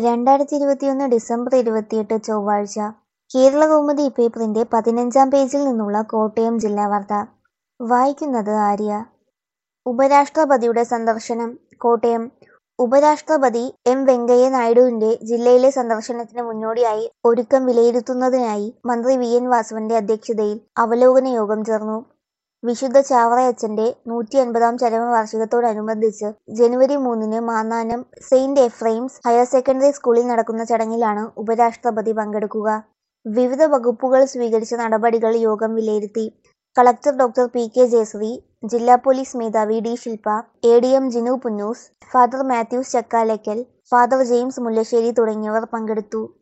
രണ്ടായിരത്തി ഇരുപത്തിയൊന്ന് ഡിസംബർ ഇരുപത്തിയെട്ട് ചൊവ്വാഴ്ച കേരളകൗമുദി പേപ്പറിന്റെ പതിനഞ്ചാം പേജിൽ നിന്നുള്ള കോട്ടയം ജില്ലാ വാർത്ത വായിക്കുന്നത് ആര്യ ഉപരാഷ്ട്രപതിയുടെ സന്ദർശനം കോട്ടയം ഉപരാഷ്ട്രപതി എം വെങ്കയ്യ നായിഡുവിന്റെ ജില്ലയിലെ സന്ദർശനത്തിന് മുന്നോടിയായി ഒരുക്കം വിലയിരുത്തുന്നതിനായി മന്ത്രി വി എൻ വാസവന്റെ അധ്യക്ഷതയിൽ അവലോകന യോഗം ചേർന്നു വിശുദ്ധ ചാവറയച്ചന്റെ നൂറ്റി അൻപതാം ചരമവാർഷികത്തോടനുബന്ധിച്ച് ജനുവരി മൂന്നിന് Mannanam saint Ephraim's higher secondary സ്കൂളിൽ നടക്കുന്ന ചടങ്ങിലാണ് ഉപരാഷ്ട്രപതി പങ്കെടുക്കുക വിവിധ വകുപ്പുകൾ സ്വീകരിച്ച നടപടികൾ യോഗം വിലയിരുത്തി collector doctor P K Jayashree ജില്ലാ പോലീസ് മേധാവി D Shilpa A D M Jinu Punnoose father Mathews Chakkalakkal father James Mullassery തുടങ്ങിയവർ പങ്കെടുത്തു